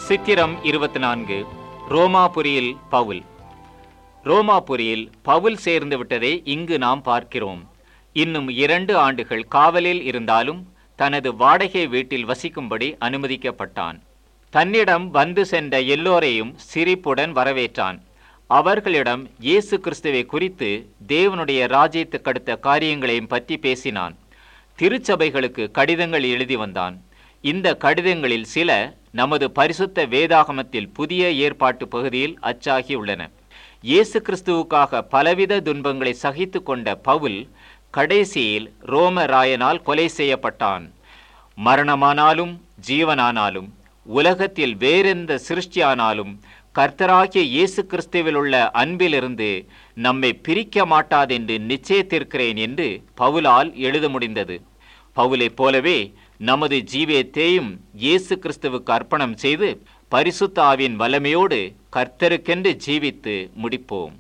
சித்திரம் இருபத்தி நான்கு ரோமாபுரியில் பவுல் ரோமாபுரியில் பவுல் சேர்ந்து விட்டதை இங்கு நாம் பார்க்கிறோம் இன்னும் இரண்டு ஆண்டுகள் காவலில் இருந்தாலும் தனது வாடகை வீட்டில் வசிக்கும்படி அனுமதிக்கப்பட்டான் தன்னிடம் வந்து சென்ற எல்லோரையும் சிரிப்புடன் வரவேற்றான் அவர்களிடம் இயேசு கிறிஸ்துவை குறித்து தேவனுடைய ராஜ்யத்துக்கடுத்த காரியங்களையும் பற்றி பேசினான் திருச்சபைகளுக்கு கடிதங்கள் எழுதி வந்தான் இந்த கடிதங்களில் சில நமது பரிசுத்த வேதாகமத்தில் புதிய ஏற்பாட்டு பகுதியில் அச்சாகி உள்ளன இயேசு கிறிஸ்துவுக்காக பலவித துன்பங்களை சகித்து கொண்ட பவுல் கடைசியில் ரோம ராயனால் கொலை செய்யப்பட்டான் மரணமானாலும் ஜீவனானாலும் உலகத்தில் வேறெந்த சிருஷ்டியானாலும் கர்த்தராகிய இயேசு கிறிஸ்துவில் உள்ள அன்பிலிருந்து நம்மை பிரிக்க மாட்டாதென்று நிச்சயத்திருக்கிறேன் என்று பவுலால் எழுத முடிந்தது பவுலைப் போலவே நமது ஜீவியத்தையும் இயேசு கிறிஸ்துவுக்கு அர்ப்பணம் செய்து பரிசுத்த ஆவியின் வல்லமையோடு கர்த்தருக்கென்று ஜீவித்து முடிப்போம்